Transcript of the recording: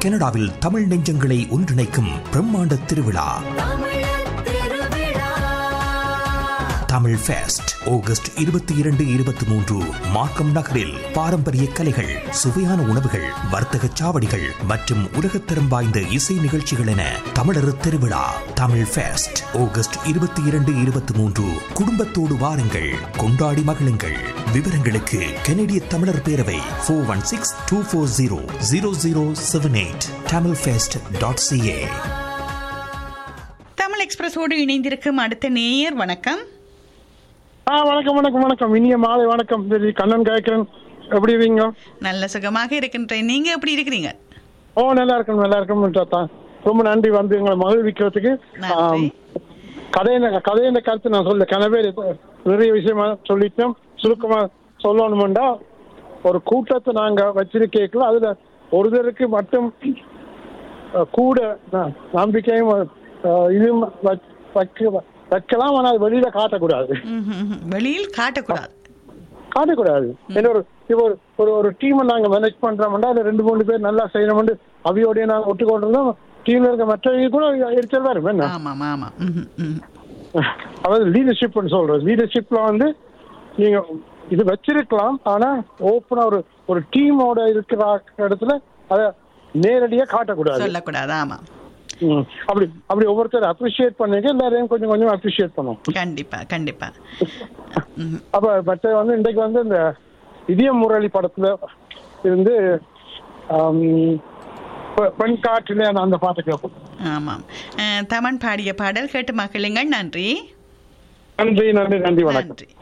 கனடாவில் தமிழ் நெஞ்சங்களை ஒன்றிணைக்கும் பிரம்மாண்ட திருவிழா தமிழ் ஃபெஸ்ட் ஆகஸ்ட் இருபத்தி இரண்டு இருபத்தி மூன்று மார்க்கம் நகரில் பாரம்பரிய கலைகள் சுவையான உணவுகள் வர்த்தக சாவடிகள் மற்றும் உலகத்தரம் வாய்ந்த இசை நிகழ்ச்சிகள் என தமிழர் திருவிழா தமிழ் ஃபெஸ்ட் ஆகஸ்ட் இருபத்தி இரண்டு இருபத்தி மூன்று குடும்பத்தோடு வாருங்கள் கொண்டாடி மகிழுங்கள் விவரங்களுக்கு கனடிய தமிழர் பேரவை four one six two four zero zero zero seven eight Tamil fest dot CA Tamil எக்ஸ்பிரஸோடு இணைந்திருக்கும் அடுத்த நேயர் வணக்கம் ஆ வணக்கம் வணக்கம் வணக்கம் இனிய மாலை வணக்கம் சரி கண்ணன் கேட்கிறேன் எப்படி இருக்கீங்க நல்ல சுகமாக இருக்கின்றேன் நீங்க எப்படி இருக்கிறீங்க ஓ நல்லா இருக்கும் நல்லா இருக்கும் தான் ரொம்ப நன்றி வந்து எங்களை மகிழ்விக்கிறதுக்கு நன்றி. ஆம், கதையின கதையின கருத்து நான் சொல்ல கனவே நிறைய விஷயமா சொல்லிட்டோம் சுருக்கமா சொல்லணும்டா ஒரு கூட்டத்தை நாங்க வச்சிருக்கேக்கல அதுல ஒருத்தருக்கு மட்டும் அஹ், கூட ந- நம்பிக்கையும் அஹ், இதுவும் வச்- வைக்க வைக்கலாம் ஆனால் அது வெளியில காட்டக்கூடாது ம்ஹும், ம்ஹும். வெளியில் காட்டக்கூடாது காட்டக்கூடாது என்ன ஒரு இப்போ ஒரு ஒரு ஒரு டீமை நாங்க மேனேஜ் பண்றோம்னா அதுல ரெண்டு மூணு பேர் நல்லா செய்யணும்னு அவையோடய நாங்க ஒட்டுக்கொண்டிருந்தோம் டீம்ல இருக்க மற்றவங்க கூட எரிச்சல் வரும் என்ன ஆமாம் ஆமாம் ம்ஹும், ம்ஹும். அதாவது லீடர்ஷிப்னு சொல்றோம் லீடர்ஷிப்ல வந்து நீங்க இது வச்சிருக்கலாம் ஆனா ஓப்பனா ஒரு ஒரு டீமோட இருக்கிற இடத்துல அதை நேரடியா காட்டக்கூடாது சொல்லக்கூடாது ஆமாம் ம். அப்படி அப்படி ஒவ்வொருத்தர் அப்ரிஷியேட் பண்ணீங்க எல்லாரையும் கொஞ்சம் கொஞ்சம் அப்ரிஷியேட் பண்ணும் கண்டிப்பா கண்டிப்பா ம்ஹும். அப்ப மற்ற வந்து இன்றைக்கு வந்து இந்த இதய முரளி படத்துல இருந்து ஆம், பெ- பெண் காற்றிலே அந்த அந்த பாட்டு கேட்போம் ஆமாம் அஹ், தமன் பாடிய பாடல் கேட்டு மகிழுங்கள் நன்றி நன்றி நன்றி நன்றி வணக்கம் நன்றி